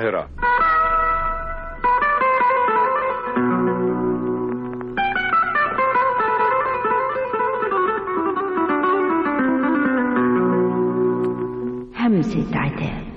القاهرة همسة عتاب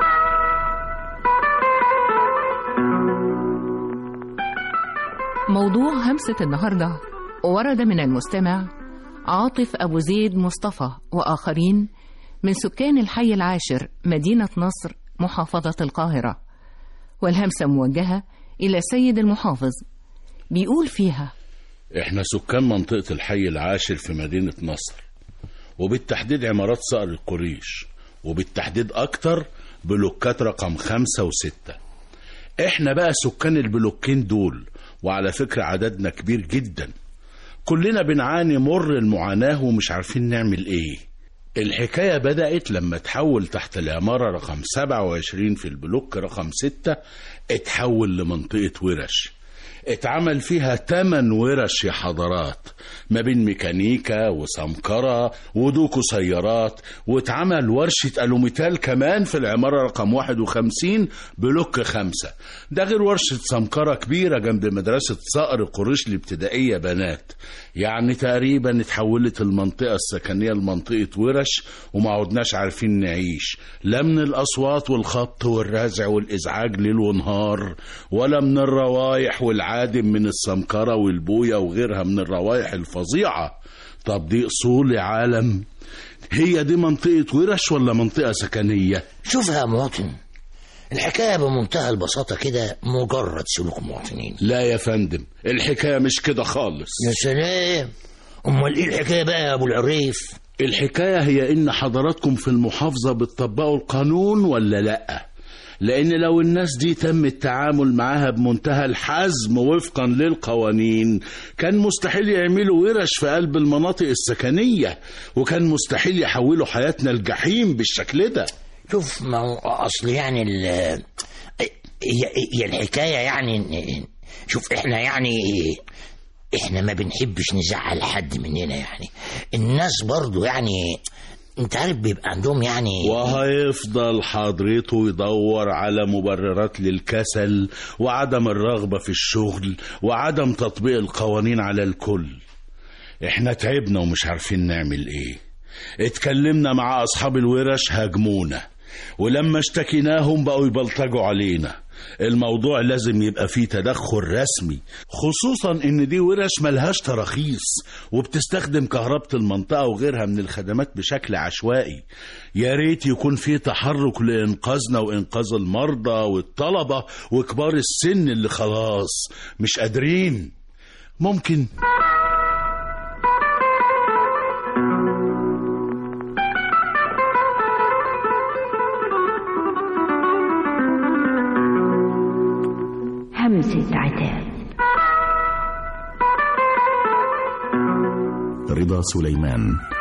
موضوع همسة النهاردة ورد من المستمع عاطف أبو زيد مصطفى وآخرين من سكان الحي العاشر مدينة نصر محافظة القاهرة والهمسة موجهة إلى سيد المحافظ بيقول فيها احنا سكان منطقة الحي العاشر في مدينة نصر وبالتحديد عمارات صقر القريش وبالتحديد أكتر بلوكات رقم خمسة وستة احنا بقى سكان البلوكين دول وعلى فكرة عددنا كبير جدا كلنا بنعاني مر المعاناة ومش عارفين نعمل ايه الحكاية بدأت لما تحول تحت العمارة رقم 27 في البلوك رقم 6 اتحول لمنطقة ورش اتعمل فيها تمن ورش يا حضرات ما بين ميكانيكا وسمكرة ودوكو سيارات واتعمل ورشة ألوميتال كمان في العمارة رقم 51 بلوك خمسة ده غير ورشة سمكرة كبيرة جنب مدرسة صقر قريش الابتدائية بنات يعني تقريبا اتحولت المنطقة السكنية لمنطقة ورش وما عدناش عارفين نعيش لا من الأصوات والخبط والرزع والإزعاج ليل ونهار ولا من الروايح والعادم من السمكرة والبوية وغيرها من الروايح الفظيعة طب دي أصول يا عالم هي دي منطقة ورش ولا منطقة سكنية شوف يا مواطن الحكاية بمنتهى البساطة كده مجرد سلوك مواطنين لا يا فندم الحكاية مش كده خالص يا سلام امال ايه الحكاية بقى يا ابو العريف الحكاية هي إن حضراتكم في المحافظة بتطبقوا القانون ولا لأ لأن لو الناس دي تم التعامل معاها بمنتهى الحزم وفقا للقوانين كان مستحيل يعملوا ورش في قلب المناطق السكنية وكان مستحيل يحولوا حياتنا الجحيم بالشكل ده شوف ما هو اصل يعني ال هي هي الحكاية يعني إن- شوف احنا يعني احنا ما بنحبش نزعل حد مننا يعني الناس برضو يعني انت عارف بيبقى عندهم يعني وهيفضل حضرته يدور على مبررات للكسل وعدم الرغبة في الشغل وعدم تطبيق القوانين على الكل احنا تعبنا ومش عارفين نعمل ايه اتكلمنا مع اصحاب الورش هاجمونا ولما اشتكيناهم بقوا يبلطجوا علينا الموضوع لازم يبقى فيه تدخل رسمي خصوصا ان دي ورش ملهاش تراخيص وبتستخدم كهربة المنطقة وغيرها من الخدمات بشكل عشوائي يا ريت يكون في تحرك لإنقاذنا وإنقاذ المرضى والطلبة وكبار السن اللي خلاص مش قادرين ممكن همسة عتاب رضا سليمان